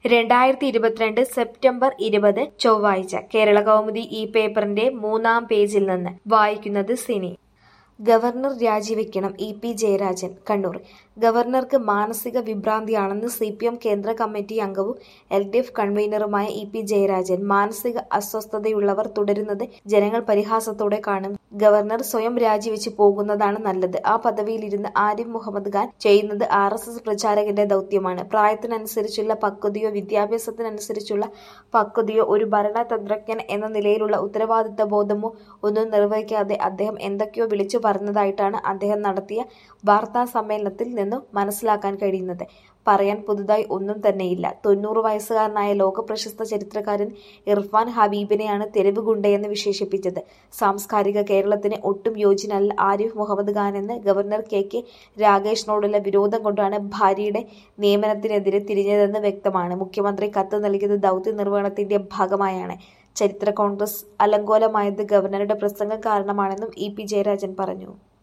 രണ്ടായിരത്തി ഇരുപത്തിരണ്ട് സെപ്റ്റംബർ ഇരുപത് ചൊവ്വാഴ്ച കേരള കൗമുദി ഈ പേപ്പറിന്റെ മൂന്നാം പേജിൽ നിന്ന് വായിക്കുന്നത് സിനി ഗവർണർ രാജിവെക്കണം ഇ പി ജയരാജൻ കണ്ണൂർ ഗവർണർക്ക് മാനസിക വിഭ്രാന്തിയാണെന്ന് സി പി എം കേന്ദ്ര കമ്മിറ്റി അംഗവും എൽ ഡി എഫ് കൺവീനറുമായ ഇ പി ജയരാജൻ മാനസിക അസ്വസ്ഥതയുള്ളവർ തുടരുന്നത് ജനങ്ങൾ പരിഹാസത്തോടെ കാണും ഗവർണർ സ്വയം രാജിവെച്ച് പോകുന്നതാണ് നല്ലത് ആ പദവിയിലിരുന്ന് ആരിഫ് മുഹമ്മദ് ഖാൻ ചെയ്യുന്നത് ആർ എസ് എസ് പ്രചാരകന്റെ ദൗത്യമാണ് പ്രായത്തിനനുസരിച്ചുള്ള പക്വതയോ വിദ്യാഭ്യാസത്തിനനുസരിച്ചുള്ള പക്വതയോ ഒരു ഭരണതന്ത്രജ്ഞൻ എന്ന നിലയിലുള്ള ഉത്തരവാദിത്ത ബോധമോ ഒന്നും നിർവഹിക്കാതെ അദ്ദേഹം എന്തൊക്കെയോ വിളിച്ചു പറഞ്ഞതായിട്ടാണ് അദ്ദേഹം നടത്തിയ വാർത്താ സമ്മേളനത്തിൽ നിന്നും മനസ്സിലാക്കാൻ കഴിയുന്നത് പറയാൻ പുതുതായി ഒന്നും തന്നെയില്ല തൊണ്ണൂറ് വയസ്സുകാരനായ ലോകപ്രശസ്ത ചരിത്രകാരൻ ഇർഫാൻ ഹബീബിനെയാണ് തെരുവ് ഗുണ്ടയെന്ന് വിശേഷിപ്പിച്ചത് സാംസ്കാരിക കേരളത്തിന് ഒട്ടും യോജിനല്ല ആരിഫ് മുഹമ്മദ് ഖാൻ എന്ന് ഗവർണർ കെ കെ രാഗേഷിനോടുള്ള വിരോധം കൊണ്ടാണ് ഭാര്യയുടെ നിയമനത്തിനെതിരെ തിരിഞ്ഞതെന്ന് വ്യക്തമാണ് മുഖ്യമന്ത്രി കത്ത് നൽകിയത് ദൗത്യ നിർവഹണത്തിന്റെ ഭാഗമായാണ് ചരിത്ര കോൺഗ്രസ് അലങ്കോലമായത് ഗവർണറുടെ പ്രസംഗം കാരണമാണെന്നും ഇ പി ജയരാജൻ പറഞ്ഞു